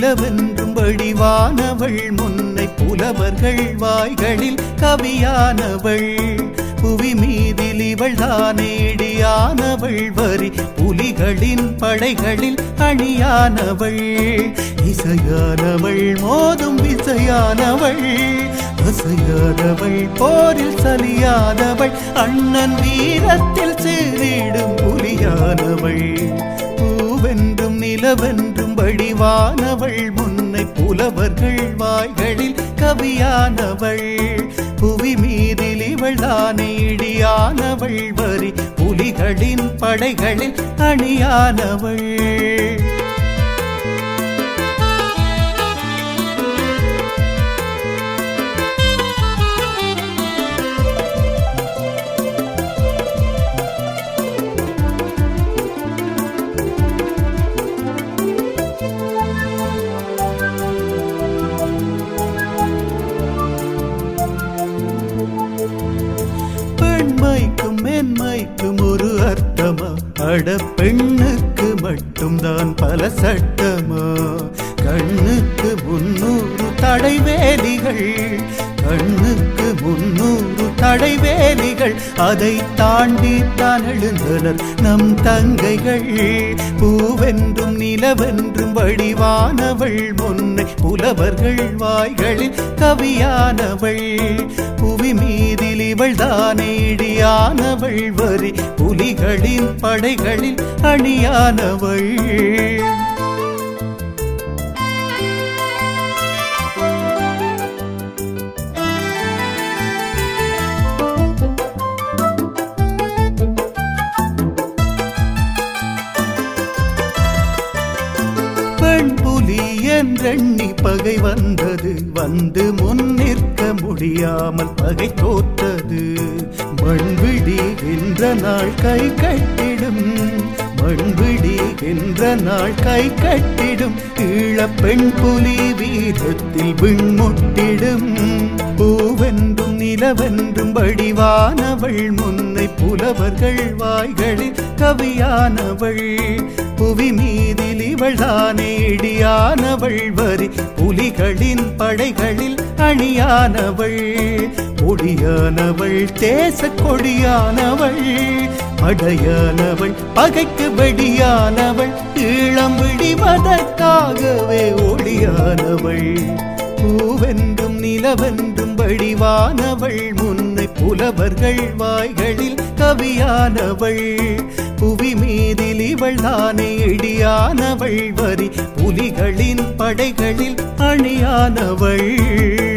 நிலவென்றும் வடிவானவள் முன்னை புலவர்கள் வாய்களில் கவியானவள் புவி மீதில் இவள் தானேடியானவள் வரி புலிகளின் படைகளில் அணியானவள் இசையானவள் மோதும் விசையானவள் அசையாதவள் போரில் சலியாதவள் அண்ணன் வீரத்தில் சீரிடும் புலியானவள் பூவென்றும் நிலவென்றும் வடிவானவள் முன்னை புலவர்கள் வாய்களில் கவியானவள் புவி மீதில் இவள் தானே இடியானவள் வரி புலிகளின் படைகளில் அணியானவள் பெண்மைக்கும் மென்மைக்கும் ஒரு அர்த்தமா அட பெண்ணுக்கு மட்டும்தான் பல சட்டமா கண்ணுக்கு முன்னூறு தடைவேலிகள் கண்ணுக்கு முன்னூறு தடைவேலிகள் அதை தாண்டி தான் எழுந்தனர் நம் தங்கைகள் பூவென்றும் நிலவென்றும் வடிவானவள் முன்னை புலவர்கள் வாய்களில் கவியானவள் புவி மீதில் இவள் தானேடியானவள் வரி புலிகளின் படைகளில் அணியானவள் பெண் புலி என்றெண்ணி பகை வந்தது வந்து முன் நிற்க முடியாமல் பகை தோத்தது மண்விடி என்ற நாள் கை கட்டிடும் மண்விடி என்ற நாள் கை கட்டிடும் ஈழ பெண் புலி வீரத்தில் விண்முட்டிடும் பூவென்றும் நிலவென்றும் வடிவானவள் முன்னை புலவர்கள் வாய்களில் கவியானவள் புவி மீதில் இவள் தானே இடியானவள் வரி புலிகளின் படைகளில் அணியானவள் கொடியானவள் தேச கொடியானவள் படையானவள் பகைக்கு வெடியானவள் ஈழம் விடிவதற்காகவே ஒளியானவள் பூவென்றும் நிலவென்றும் வடிவானவள் முன்னை புலவர்கள் வாய்களில் கவியானவள் புவி மீதில் இவள் தானே இடியானவள் வரி புலிகளின் படைகளில் அணியானவள்